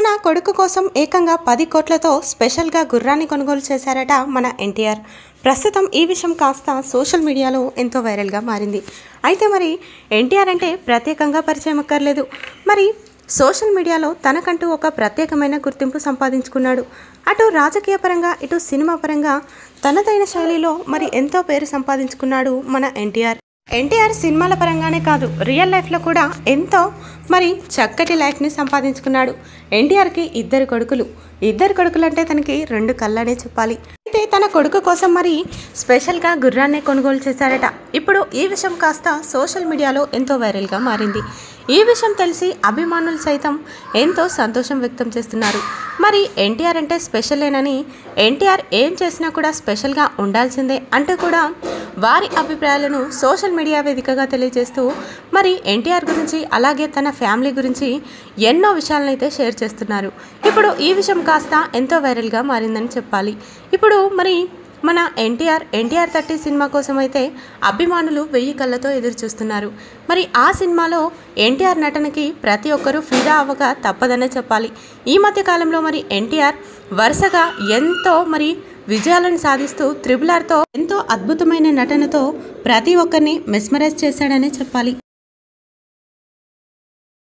తన కొడుకు కోసం ఏకంగా పది కోట్లతో స్పెషల్గా గుర్రాన్ని కొనుగోలు చేశారట మన ఎన్టీఆర్ ప్రస్తుతం ఈ విషయం కాస్త సోషల్ మీడియాలో ఎంతో వైరల్గా మారింది అయితే మరి ఎన్టీఆర్ అంటే ప్రత్యేకంగా పరిచయం అక్కర్లేదు మరి సోషల్ మీడియాలో తనకంటూ ఒక ప్రత్యేకమైన గుర్తింపు సంపాదించుకున్నాడు అటు రాజకీయ పరంగా ఇటు సినిమా పరంగా తనదైన శైలిలో మరి ఎంతో పేరు సంపాదించుకున్నాడు మన ఎన్టీఆర్ ఎన్టీఆర్ సినిమాల పరంగానే కాదు రియల్ లైఫ్లో కూడా ఎంతో మరి చక్కటి లైఫ్ని సంపాదించుకున్నాడు ఎన్టీఆర్కి ఇద్దరు కొడుకులు ఇద్దరు కొడుకులు అంటే తనకి రెండు కళ్ళనే చెప్పాలి అయితే తన కొడుకు కోసం మరి స్పెషల్గా గుర్రాన్నే కొనుగోలు చేశారట ఇప్పుడు ఈ విషయం కాస్త సోషల్ మీడియాలో ఎంతో వైరల్గా మారింది ఈ విషయం తెలిసి అభిమానులు సైతం ఎంతో సంతోషం వ్యక్తం చేస్తున్నారు మరి ఎన్టీఆర్ అంటే స్పెషలేనని ఎన్టీఆర్ ఏం చేసినా కూడా స్పెషల్గా ఉండాల్సిందే అంటూ కూడా వారి అభిప్రాయాలను సోషల్ మీడియా వేదికగా తెలియజేస్తూ మరి ఎన్టీఆర్ గురించి అలాగే తన ఫ్యామిలీ గురించి ఎన్నో విషయాలను అయితే షేర్ చేస్తున్నారు ఇప్పుడు ఈ విషయం కాస్త ఎంతో వైరల్గా మారిందని చెప్పాలి ఇప్పుడు మరి మన ఎన్టీఆర్ ఎన్టీఆర్ థర్టీ సినిమా కోసం అయితే అభిమానులు వెయ్యి కళ్ళతో ఎదురు చూస్తున్నారు మరి ఆ సినిమాలో ఎన్టీఆర్ నటనకి ప్రతి ఒక్కరూ ఫిదా అవ్వక తప్పదనే చెప్పాలి ఈ మధ్య కాలంలో మరి ఎన్టీఆర్ వరుసగా ఎంతో మరి విజయాలను సాధిస్తూ త్రిబుల్ ఆర్తో ఎంతో అద్భుతమైన నటనతో ప్రతి ఒక్కరిని మెస్మరైజ్ చేశాడనే చెప్పాలి